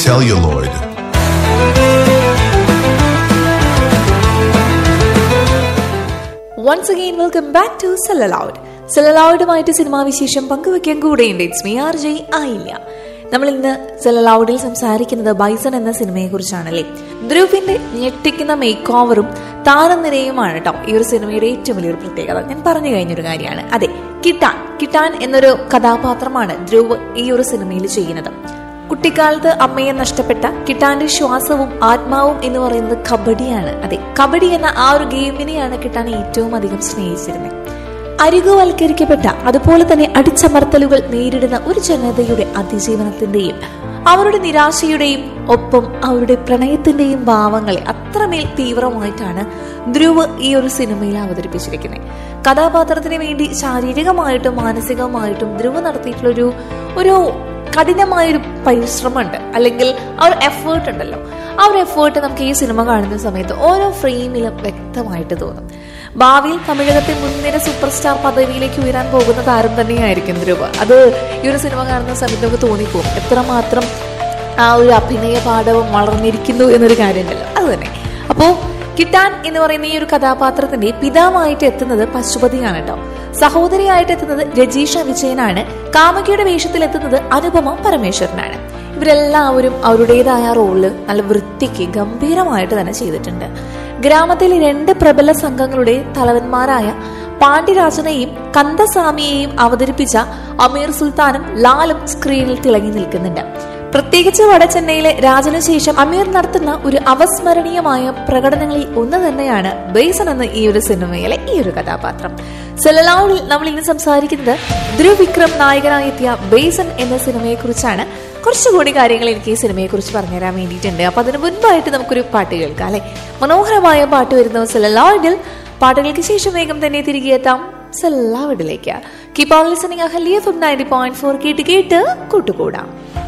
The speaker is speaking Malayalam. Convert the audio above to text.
celluloid. Once again welcome back to celluloid സെലലൗഡുമായിട്ട് സിനിമാ വിശേഷം പങ്കുവെക്കാൻ കൂടെയുണ്ട് ഇറ്റ്സ് മീ ആർ ജയ് ആയില്ല നമ്മൾ ഇന്ന് സെലലൗഡിൽ സംസാരിക്കുന്നത് ബൈസൺ എന്ന സിനിമയെ കുറിച്ചാണല്ലേ ധ്രുവിന്റെ ഞെട്ടിക്കുന്ന മേക്ക് ഓവറും താരനിരയുമാണ് കേട്ടോ ഈ ഒരു സിനിമയുടെ ഏറ്റവും വലിയൊരു പ്രത്യേകത ഞാൻ പറഞ്ഞു കഴിഞ്ഞൊരു കാര്യമാണ് അതെ കിട്ടാൻ കിട്ടാൻ എന്നൊരു കഥാപാത്രമാണ് ധ്രുവ് ഈ ഒരു സിനിമയിൽ ചെയ്യുന്നത് കുട്ടിക്കാലത്ത് അമ്മയെ നഷ്ടപ്പെട്ട കിട്ടാന്റെ ശ്വാസവും ആത്മാവും എന്ന് പറയുന്നത് കബഡിയാണ് അതെ കബഡി എന്ന ആ ഒരു ഗെയിമിനെയാണ് കിട്ടാൻ ഏറ്റവും അധികം സ്നേഹിച്ചിരുന്നത് അരികുവൽക്കരിക്കപ്പെട്ട അതുപോലെ തന്നെ അടിച്ചമർത്തലുകൾ നേരിടുന്ന ഒരു ജനതയുടെ അതിജീവനത്തിന്റെയും അവരുടെ നിരാശയുടെയും ഒപ്പം അവരുടെ പ്രണയത്തിന്റെയും ഭാവങ്ങളെ അത്രമേൽ തീവ്രമായിട്ടാണ് ധ്രുവ് ഈ ഒരു സിനിമയിൽ അവതരിപ്പിച്ചിരിക്കുന്നത് കഥാപാത്രത്തിന് വേണ്ടി ശാരീരികമായിട്ടും മാനസികമായിട്ടും ധ്രുവ് നടത്തിയിട്ടുള്ളൊരു ഒരു കഠിനമായൊരു പരിശ്രമമുണ്ട് അല്ലെങ്കിൽ ആ ഒരു എഫേർട്ട് ഉണ്ടല്ലോ ആ ഒരു എഫേർട്ട് നമുക്ക് ഈ സിനിമ കാണുന്ന സമയത്ത് ഓരോ ഫ്രെയിമിലും വ്യക്തമായിട്ട് തോന്നും ഭാവിയിൽ തമിഴകത്തെ മുൻനിര സൂപ്പർ സ്റ്റാർ പദവിയിലേക്ക് ഉയരാൻ പോകുന്ന താരം തന്നെയായിരിക്കും ധ്രുവ് അത് ഈ ഒരു സിനിമ കാണുന്ന സമയത്ത് നമുക്ക് തോന്നിപ്പോകും എത്രമാത്രം ആ ഒരു അഭിനയ പാഠവും വളർന്നിരിക്കുന്നു എന്നൊരു കാര്യമുണ്ടല്ലോ അത് തന്നെ അപ്പോൾ കിട്ടാൻ എന്ന് പറയുന്ന ഈ ഒരു കഥാപാത്രത്തിന്റെ പിതാവായിട്ട് എത്തുന്നത് പശുപതിയാണ് കേട്ടോ സഹോദരിയായിട്ട് എത്തുന്നത് രജീഷ വിജയനാണ് കാമകിയുടെ വേഷത്തിൽ എത്തുന്നത് അനുപമ പരമേശ്വരനാണ് ഇവരെല്ലാവരും അവരുടേതായ റോള് നല്ല വൃത്തിക്ക് ഗംഭീരമായിട്ട് തന്നെ ചെയ്തിട്ടുണ്ട് ഗ്രാമത്തിലെ രണ്ട് പ്രബല സംഘങ്ങളുടെ തലവന്മാരായ പാണ്ഡ്യരാജനെയും കന്ദസ്വാമിയെയും അവതരിപ്പിച്ച അമീർ സുൽത്താനും ലാലും സ്ക്രീനിൽ തിളങ്ങി നിൽക്കുന്നുണ്ട് പ്രത്യേകിച്ച് വടചെന്നൈയിലെ രാജനു ശേഷം അമീർ നടത്തുന്ന ഒരു അവസ്മരണീയമായ പ്രകടനങ്ങളിൽ ഒന്ന് തന്നെയാണ് ബേസൺ എന്ന ഈ ഒരു സിനിമയിലെ ഈ ഒരു കഥാപാത്രം സെലലൗഡിൽ നമ്മൾ ഇന്ന് സംസാരിക്കുന്നത് ധ്രുവ് വിക്രം നായകനായി എത്തിയ ബേസൺ എന്ന സിനിമയെ കുറിച്ചാണ് കുറച്ചുകൂടി കാര്യങ്ങൾ എനിക്ക് ഈ സിനിമയെ കുറിച്ച് പറഞ്ഞുതരാൻ വേണ്ടിയിട്ടുണ്ട് അപ്പൊ അതിന് മുൻപായിട്ട് നമുക്കൊരു പാട്ട് കേൾക്കാം അല്ലെ മനോഹരമായ പാട്ട് വരുന്ന സെലലൗഡിൽ പാട്ടുകൾക്ക് ശേഷം വേഗം തന്നെ തിരികെ എത്താം സെലലൗഡിലേക്ക് കീപ് ഓൺ ലിസണിംഗ് അഹല്യ ഫുഡ് നയൻറ്റി പോയിന്റ് ഫോർ കേട്ട് കേട്ട് കൂട്ടുകൂടാം